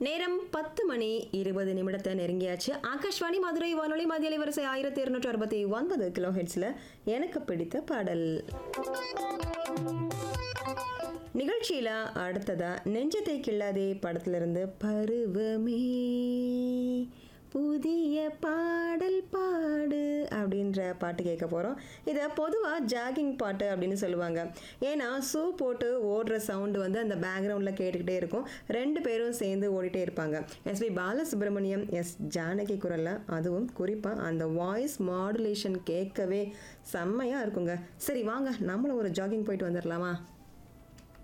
நேரம் பத்து மணி இருபது நிமிடத்தை நெருங்கியாச்சு ஆகாஷ்வாணி மதுரை வானொலி மதிய வரிசை ஆயிரத்தி இருநூற்றி அறுபத்தி ஒன்பது கிலோ ஹெட்ஸில் எனக்கு பிடித்த பாடல் நிகழ்ச்சியில் அடுத்ததா நெஞ்சத்தை கிள்ளாதே படத்திலிருந்து பருவமே புதிய பாடல் பாடு அப்படின்ற பாட்டு கேட்க போகிறோம் இதை பொதுவாக ஜாகிங் பாட்டு அப்படின்னு சொல்லுவாங்க ஏன்னா ஷூ போட்டு ஓடுற சவுண்டு வந்து அந்த பேக்ரவுண்டில் கேட்டுக்கிட்டே இருக்கும் ரெண்டு பேரும் சேர்ந்து ஓடிட்டே இருப்பாங்க எஸ்பி பாலசுப்ரமணியம் எஸ் ஜானகி குரலில் அதுவும் குறிப்பாக அந்த வாய்ஸ் மாடுலேஷன் கேட்கவே செம்மையாக இருக்குங்க சரி வாங்க நம்மளும் ஒரு ஜாகிங் போயிட்டு வந்துடலாமா